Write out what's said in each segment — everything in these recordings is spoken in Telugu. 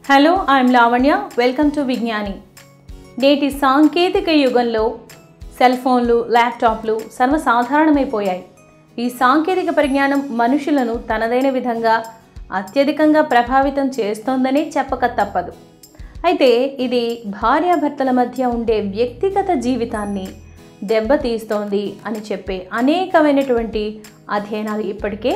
hello I'm Lavanya welcome to Vignani నేటి సాంకేతిక యుగంలో సెల్ ఫోన్లు ల్యాప్టాప్లు సర్వసాధారణమైపోయాయి ఈ సాంకేతిక పరిజ్ఞానం మనుషులను తనదైన విధంగా అత్యధికంగా ప్రభావితం చేస్తోందని చెప్పక తప్పదు అయితే ఇది భార్యాభర్తల మధ్య ఉండే వ్యక్తిగత జీవితాన్ని దెబ్బతీస్తోంది అని చెప్పే అనేకమైనటువంటి అధ్యయనాలు ఇప్పటికే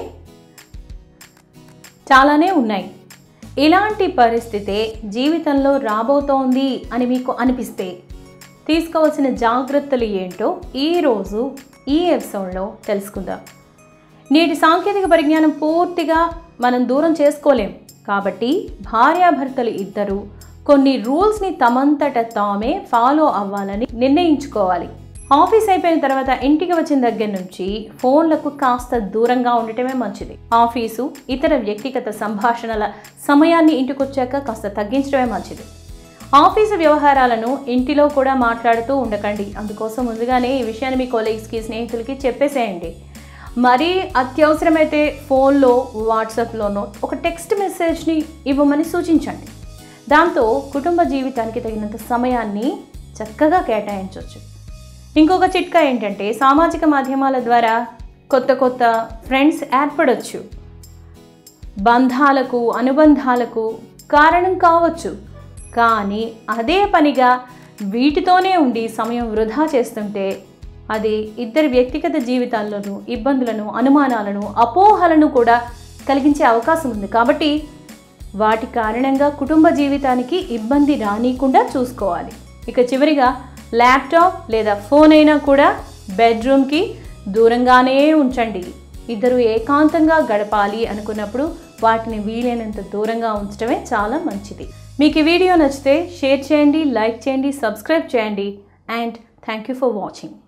చాలానే ఉన్నాయి ఇలాంటి పరిస్థితే జీవితంలో రాబోతోంది అని మీకు అనిపిస్తే తీసుకోవాల్సిన జాగ్రత్తలు ఏంటో ఈరోజు ఈ ఎపిసోడ్లో తెలుసుకుందాం నేటి సాంకేతిక పరిజ్ఞానం పూర్తిగా మనం దూరం చేసుకోలేం కాబట్టి భార్యాభర్తలు ఇద్దరు కొన్ని రూల్స్ని తమంతట తామే ఫాలో అవ్వాలని నిర్ణయించుకోవాలి ఆఫీస్ అయిపోయిన తర్వాత ఇంటికి వచ్చిన దగ్గర నుంచి ఫోన్లకు కాస్త దూరంగా ఉండటమే మంచిది ఆఫీసు ఇతర వ్యక్తిగత సంభాషణల సమయాన్ని ఇంటికి వచ్చాక కాస్త తగ్గించడమే మంచిది ఆఫీసు వ్యవహారాలను ఇంటిలో కూడా మాట్లాడుతూ ఉండకండి అందుకోసం ముందుగానే ఈ విషయాన్ని మీ కొలీగ్స్కి స్నేహితులకి చెప్పేసేయండి మరీ అత్యవసరమైతే ఫోన్లో వాట్సాప్లోనో ఒక టెక్స్ట్ మెసేజ్ని ఇవ్వమని సూచించండి దాంతో కుటుంబ జీవితానికి తగినంత సమయాన్ని చక్కగా కేటాయించవచ్చు ఇంకొక చిట్కా ఏంటంటే సామాజిక మాధ్యమాల ద్వారా కొత్త కొత్త ఫ్రెండ్స్ ఏర్పడవచ్చు బంధాలకు అనుబంధాలకు కారణం కావచ్చు కానీ అదే పనిగా వీటితోనే ఉండి సమయం వృధా చేస్తుంటే అది ఇద్దరి వ్యక్తిగత జీవితాల్లోనూ ఇబ్బందులను అనుమానాలను అపోహలను కూడా కలిగించే అవకాశం ఉంది కాబట్టి వాటి కారణంగా కుటుంబ జీవితానికి ఇబ్బంది రానియకుండా చూసుకోవాలి ఇక చివరిగా ల్యాప్టాప్ లేదా ఫోన్ అయినా కూడా బెడ్రూమ్కి దూరంగానే ఉంచండి ఇద్దరు ఏకాంతంగా గడపాలి అనుకున్నప్పుడు వాటిని వీలైనంత దూరంగా ఉంచడమే చాలా మంచిది మీకు ఈ వీడియో నచ్చితే షేర్ చేయండి లైక్ చేయండి సబ్స్క్రైబ్ చేయండి and thank you for watching